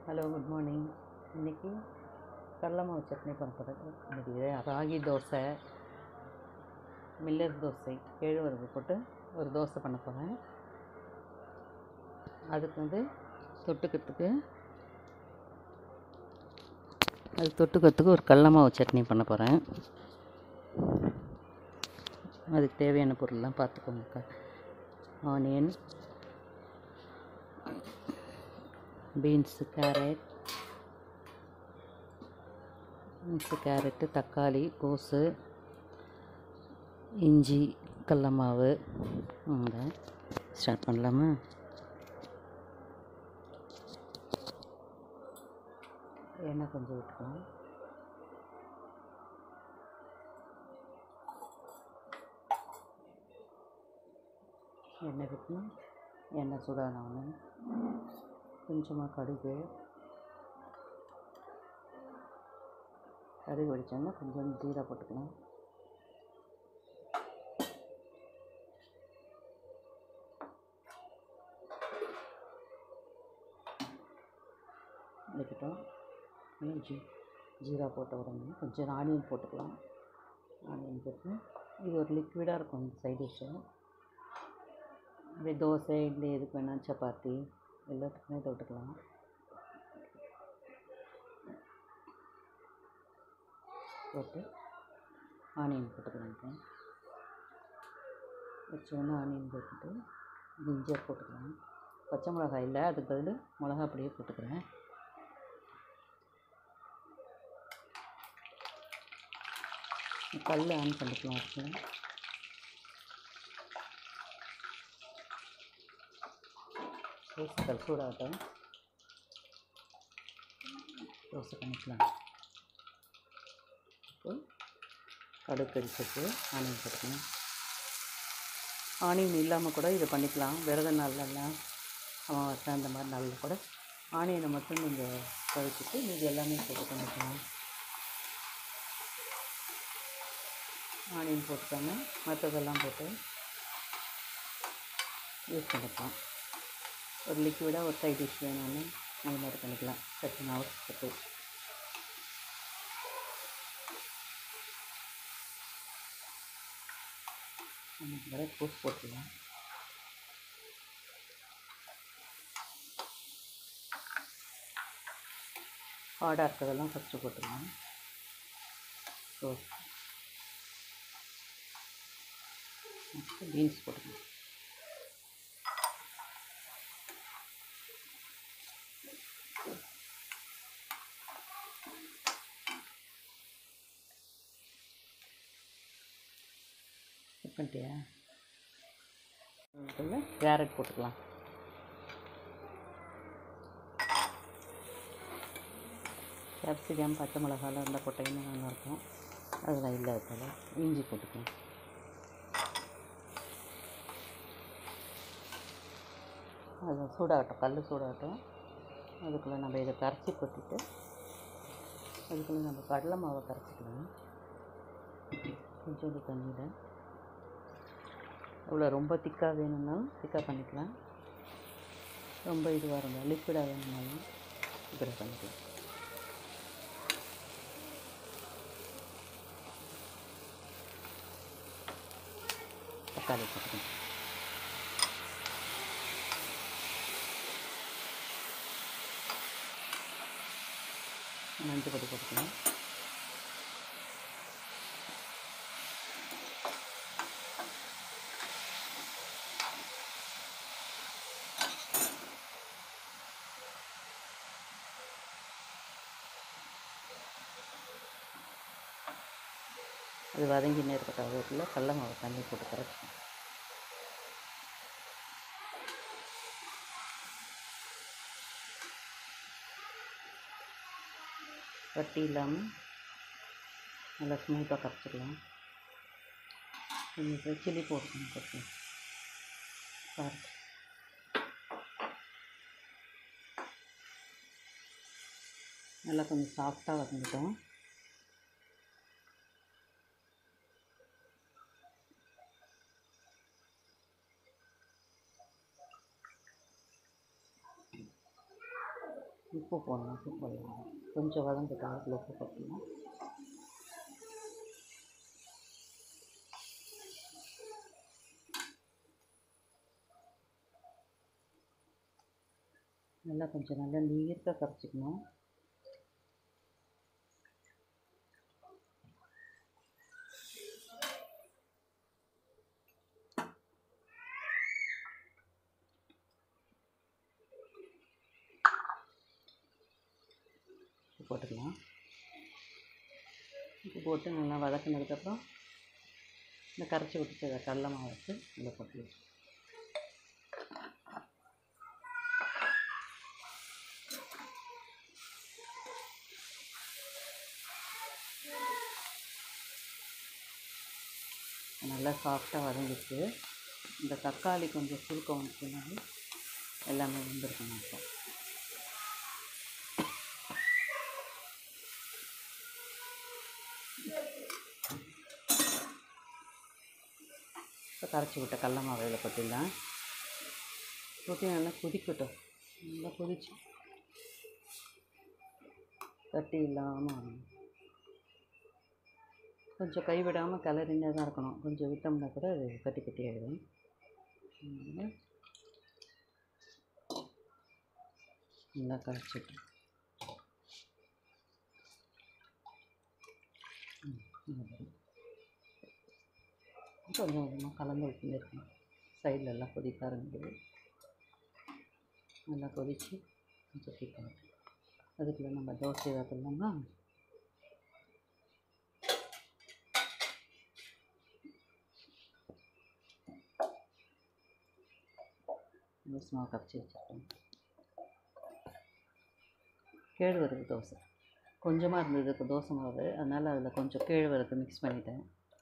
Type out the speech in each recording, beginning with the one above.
hello good morning இன்றைக்கி கடல மாவு சட்னி பண்ண போகிறேன் இன்றைக்கி ராகி தோசை மில்லட் தோசை கேழ்வரகு போட்டு ஒரு தோசை பண்ண போகிறேன் அதுக்கு வந்து தொட்டுக்கிறதுக்கு அது தொட்டுக்கிறதுக்கு ஒரு கடல மாவு சட்னி பண்ண போகிறேன் அதுக்கு தேவையான பொருள்லாம் பார்த்துக்கோங்க onion beans carrot beans carrot தக்காளி கோஸு இஞ்சி கடல மாவு வாங்க ஸ்டார்ட் பண்ணலாமா எண்ணெய் கொஞ்சம் விட்டுக்கலாம் எண்ணெய் விட்டுணும் எண்ணெய் சூடானவொன்னே கொஞ்சமாக கடுகு கடுகு வெடிச்சோன்னா கொஞ்சம் ஜீரா போட்டுக்கலாம் இருக்கட்டும் இன்னும் ஜீ ஜீரா போட்ட உடனே கொஞ்சம் ஆனியன் போட்டுக்கலாம் ஆனியன் போட்டு இது ஒரு லிக்விடாக இருக்கும் இந்த சைட் டிஷ்ஷு இப்படி தோசை இட்லி எதுக்கு வேணால் சப்பாத்தி எல்லாத்துக்குமே தொட்டுக்கலாம் போட்டு ஆனியன் போட்டுக்கலாம் இப்போ வச்சோன்னே ஆனியன் போட்டுட்டு ஜிஞ்சர் போட்டுக்கலாம் பச்சை மிளகாய் இல்லை அதுக்கு பதில் மிளகா அப்படியே போட்டுக்கிறேன் கல் ஆன் பண்ணிக்கலாம் அதுக்கு தோசைக்கல் சூடாகட்டும் தோசை பண்ணிக்கலாம் இப்போ கடுகு அடிச்சிட்டு ஆனியன் போட்டுக்கணும் ஆனியன் இல்லாமல் கூட இதை பண்ணிக்கலாம் விரத நாள்லலாம் அமாவாசை அந்த மாதிரி நாளில் கூட ஆனியனை மட்டும் நீங்கள் கழிச்சிட்டு மீதி எல்லாமே போட்டு பண்ணிக்கலாம் ஆனியன் போட்டுக்காம மற்றதெல்லாம் போட்டு யூஸ் பண்ணிக்கலாம் ஒரு லிக்விடாக ஒரு சைட் டிஷ் வேணும்னு அந்த மாதிரி பண்ணிக்கலாம் சட்னி மாவு சட்னி நமக்கு வர பூஸ் போட்டுக்கலாம் ஹார்டாக இருக்கிறதெல்லாம் ஃபஸ்ட்டு போட்டுக்கலாம் ஸோ பீன்ஸ் போட்டுக்கலாம் கட் பண்ணிட்டியா இதுக்குள்ள கேரட் போட்டுக்கலாம் கேப்சிகம் பச்சை மிளகாலாம் இருந்தால் போட்டிங்கன்னா நல்லாயிருக்கும் அதெல்லாம் இல்லாததால் இஞ்சி போட்டுக்கலாம் அது சூடாகட்டும் கல் சூடாகட்டும் அதுக்குள்ளே நம்ம இதை கரைச்சி கொட்டிட்டு அதுக்குள்ளே நம்ம கடலை மாவை கரைச்சிக்கலாம் கொஞ்சோண்டு தண்ணியில் இவ்வளோ ரொம்ப திக்காக வேணும்னாலும் திக்காக பண்ணிக்கலாம் ரொம்ப இதுவாக இருந்தால் லிக்விடாக வேணும்னாலும் இப்படி பண்ணிக்கலாம் தக்காளி போட்டுக்கலாம் மஞ்சள் பொடி போட்டுக்கலாம் அது வதங்கினே இருக்கட்டும் அதுக்குள்ளே கடல மாவு தண்ணி போட்டு கரைச்சி கட்டி இல்லாமல் நல்லா ஸ்மூத்தாக கரைச்சிக்கலாம் கொஞ்சம் சில்லி போட்டுக்கணும் கொஞ்சம் காரத்து நல்லா கொஞ்சம் சாஃப்டாக வந்துட்டோம் உப்பு போடணும் உப்பு போடலாம் கொஞ்சம் வதங்கிட்டு அதில் உப்பு போட்டுக்கலாம் நல்லா கொஞ்சம் நல்லா நீர்க்க கரைச்சிக்கணும் உப்பு போட்டுக்கலாம் உப்பு போட்டு நல்லா வதக்கினதுக்கப்புறம் இந்த கரைச்சி விட்டுட்டு கடல மாவு வச்சு இதில் போட்டுக்கலாம் நல்லா சாஃப்டாக வதங்கிச்சு இந்த தக்காளி கொஞ்சம் சுருக்கம் வந்துச்சுனாலே எல்லாமே வெந்திருக்கும் இப்போ இப்போ கரைச்சி விட்ட கடல மாவு இதில் கொட்டிடலாம் கொட்டி நல்லா கொதிக்கட்டும் நல்லா கொதிச்சு கட்டி இல்லாமல் கொஞ்சம் கைவிடாமல் கிளறினே தான் இருக்கணும் கொஞ்சம் விட்டோம்னா கூட அது கட்டி கட்டி ஆகிடும் நல்லா கரைச்சிட்டு கொஞ்சம் கொஞ்சமாக கலந்து விட்டுன்னு இருக்கணும் சைடில் எல்லாம் கொதிக்க ஆரம்பிக்குது நல்லா கொதித்து கொஞ்சம் தீக்கணும் அதுக்குள்ளே நம்ம தோசை வைக்கலாமா தோசை மாவு கரைச்சி வச்சுருக்கோம் கேழ்வரகு தோசை கொஞ்சமாக இருந்தது தோசை மாவு அதனால் அதில் கொஞ்சம் கேழ்வரகு மிக்ஸ் பண்ணிட்டேன்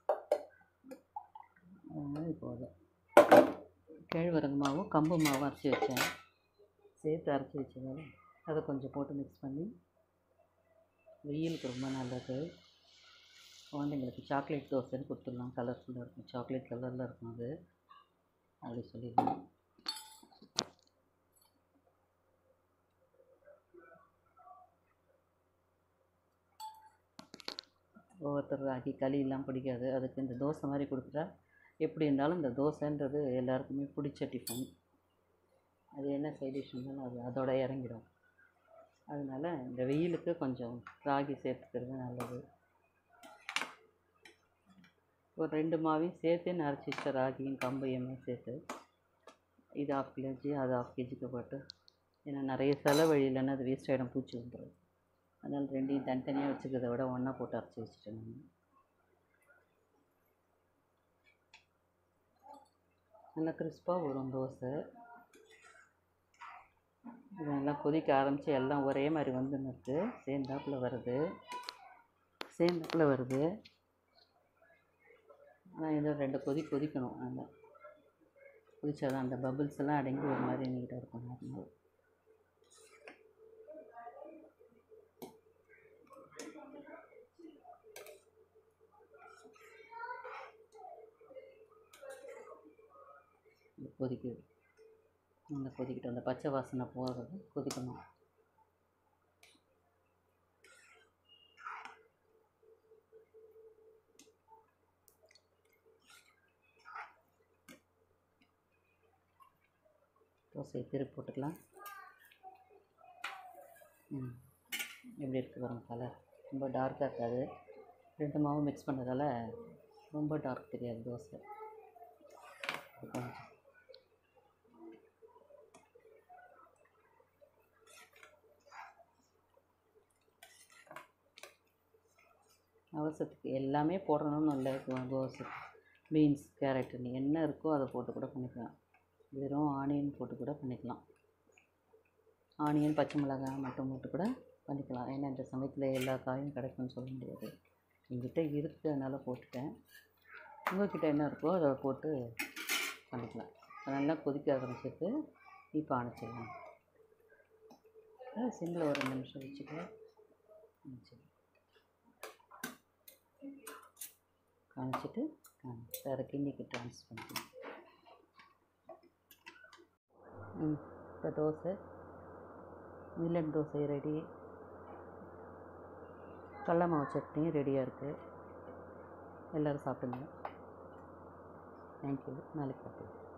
அதனால் இப்போ அது கேழ்வரகு மாவும் கம்பு மாவும் அரைச்சி வச்சேன் சேர்த்து அரைச்சி வச்சதால அதை கொஞ்சம் போட்டு மிக்ஸ் பண்ணி வெயிலுக்கு ரொம்ப நல்லது குழந்தைங்களுக்கு சாக்லேட் தோசைன்னு கொடுத்துடலாம் கலர்ஃபுல்லாக இருக்கும் சாக்லேட் கலரில் இருக்கும் அது அப்படி சொல்லிடலாம் ஒவ்வொருத்தர் ராகி களியெல்லாம் பிடிக்காது அதுக்கு இந்த தோசை மாதிரி கொடுத்துட்டா எப்படி இருந்தாலும் இந்த தோசைன்றது எல்லாருக்குமே பிடிச்ச டிஃபன் அது என்ன சைட் டிஷ் இருந்தாலும் அது அதோட இறங்கிடும் அதனால் இந்த வெயிலுக்கு கொஞ்சம் ராகி சேர்த்துக்கிறது நல்லது ஒரு ரெண்டு மாவையும் சேர்த்து நரைச்சி வச்ச ராகியும் கம்பையுமே சேர்த்து இது ஆஃப் கேஜி அது ஆஃப் கேஜிக்கு போட்டு ஏன்னா நிறைய செலவழி இல்லைன்னா அது வேஸ்ட் ஆகிடும் பூச்சி வந்துடும் அதனால் ரெண்டையும் தனித்தனியாக வச்சுக்கிறத விட ஒன்றா போட்டு அரைச்சி வச்சுட்டேன் நான் நல்லா கிறிஸ்பாக வரும் தோசை இது நல்லா கொதிக்க ஆரம்பித்து எல்லாம் ஒரே மாதிரி வந்துன்னு இருக்குது சேர்ந்தாப்பில் வருது சேர்ந்தாப்பில் வருது ஆனால் இன்னும் ரெண்டு கொதி கொதிக்கணும் நல்லா கொதிச்சாதான் அந்த பபிள்ஸ் எல்லாம் அடங்கி ஒரு மாதிரி நீட்டாக இருக்கும் நார்மல் கொதிக்குது நல்லா கொதிக்கிட்டு அந்த பச்சை வாசனை போகிறது கொதிக்கணும் தோசையை திருப்பி போட்டுக்கலாம் ம் எப்படி இருக்குது பாருங்க கலர் ரொம்ப டார்க்காக இருக்காது ரெண்டு மாவும் மிக்ஸ் பண்ணதால் ரொம்ப டார்க் தெரியாது தோசை கொஞ்சம் அவசரத்துக்கு எல்லாமே போடணும்னு இல்லை தோசை பீன்ஸ் கேரட் நீ என்ன இருக்கோ அதை போட்டு கூட பண்ணிக்கலாம் வெறும் ஆனியன் போட்டு கூட பண்ணிக்கலாம் ஆனியன் பச்சை மிளகாய் மட்டும் போட்டு கூட பண்ணிக்கலாம் ஏன்னா இந்த சமயத்தில் எல்லா காயும் கிடைக்கும்னு சொல்ல முடியாது என்கிட்ட இருக்குது அதனால் போட்டுட்டேன் உங்கள்கிட்ட என்ன இருக்கோ அதை போட்டு பண்ணிக்கலாம் நல்லா கொதிக்க ஆரம்பிச்சிட்டு இப்போ அணைச்சிடலாம் சிம்மில் ஒரு ரெண்டு நிமிஷம் வச்சுட்டு அணைச்சிடலாம் காமிச்சிட்டு வேறு கிண்ணிக்கு ட்ரான்ஸ்ஃபர் பண்ணிக்கலாம் ம் இப்போ தோசை மில்லட் தோசை ரெடி கடல மாவு சட்னியும் ரெடியாக இருக்குது எல்லோரும் சாப்பிடுங்க தேங்க்யூ நாளைக்கு பார்க்கலாம்